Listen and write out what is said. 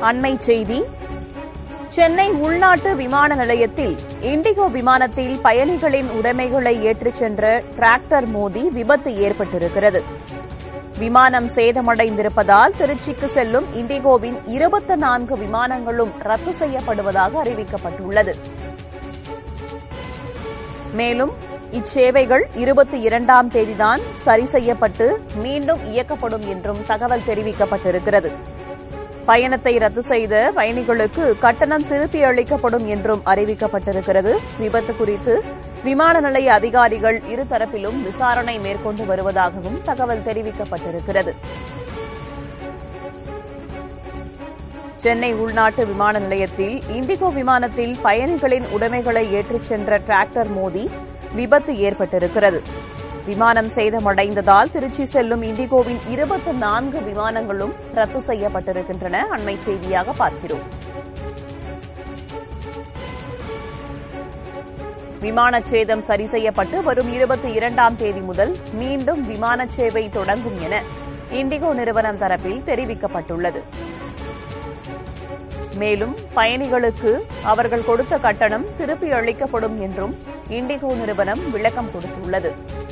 அண்மை செய்தி சென்னை உள்நாட்டு விமான நிலையத்தில் இண்டிகோ விமானத்தில் பயணிகளின் உடைமைகளை ஏற்றிச் சென்ற டிராக்டர் மோதி விபத்து ஏற்பட்டிருக்கிறது விமானம் சேதமடைந்திருப்பதால் திருச்சிக்கு செல்லும் இண்டிகோவின் இருபத்தி நான்கு விமானங்களும் ரத்து செய்யப்படுவதாக அறிவிக்கப்பட்டுள்ளது மேலும் இச்சேவைகள் இருபத்தி இரண்டாம் தேதிதான் சரி செய்யப்பட்டு மீண்டும் இயக்கப்படும் என்றும் தகவல் தெரிவிக்கப்பட்டிருக்கிறது பயணத்தை ரத்து செய்த பயணிகளுக்கு கட்டணம் திருப்பி அளிக்கப்படும் என்றும் அறிவிக்கப்பட்டிருக்கிறது விபத்து குறித்து விமான நிலைய அதிகாரிகள் இருதரப்பிலும் விசாரணை மேற்கொண்டு வருவதாகவும் தகவல் தெரிவிக்கப்பட்டிருக்கிறது சென்னை உள்நாட்டு விமான நிலையத்தில் இண்டிகோ விமானத்தில் பயணிகளின் உடைமைகளை ஏற்றிச் சென்ற டிராக்டர் மோதி விபத்து ஏற்பட்டிருக்கிறது விமானம் சேதமடைந்ததால் திருச்சி செல்லும் இண்டிகோவின் இருபத்தி நான்கு விமானங்களும் ரத்து செய்யப்பட்டிருக்கின்றன அண்மை செய்தியாக பார்க்கிறோம் விமான சேதம் சரி செய்யப்பட்டு வரும் இருபத்தி இரண்டாம் தேதி முதல் மீண்டும் விமான சேவை தொடங்கும் என இண்டிகோ நிறுவனம் தரப்பில் தெரிவிக்கப்பட்டுள்ளது மேலும் பயணிகளுக்கு அவர்கள் கொடுத்த கட்டணம் திருப்பி அளிக்கப்படும் என்றும் இண்டிகோ நிறுவனம் விளக்கம் கொடுத்துள்ளது